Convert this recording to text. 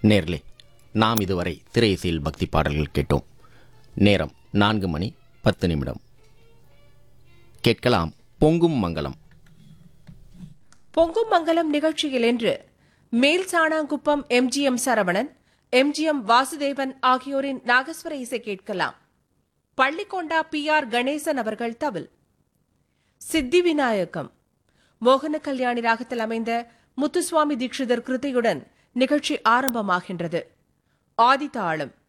நேர்லே நாம் இதுவரை திரையிசையில் பக்தி பாடல்கள் கேட்டோம் நேரம் நான்கு மணி பத்து நிமிடம் கேட்கலாம் பொங்கும் மங்களம் பொங்கும் மங்கலம் நிகழ்ச்சியில் இன்று மேல் சாணாங்குப்பம் எம்ஜிஎம் சரவணன் எம்ஜிஎம் வாசுதேவன் ஆகியோரின் நாகஸ்வர இசை கேட்கலாம் பள்ளிக்கொண்டா பி ஆர் கணேசன் அவர்கள் தவில் சித்தி விநாயகம் மோகன கல்யாணி ராகத்தில் அமைந்த முத்துசுவாமி தீட்சிதர் கிருதியுடன் நிகழ்ச்சி ஆரம்பமாகின்றது ஆதிதாளம்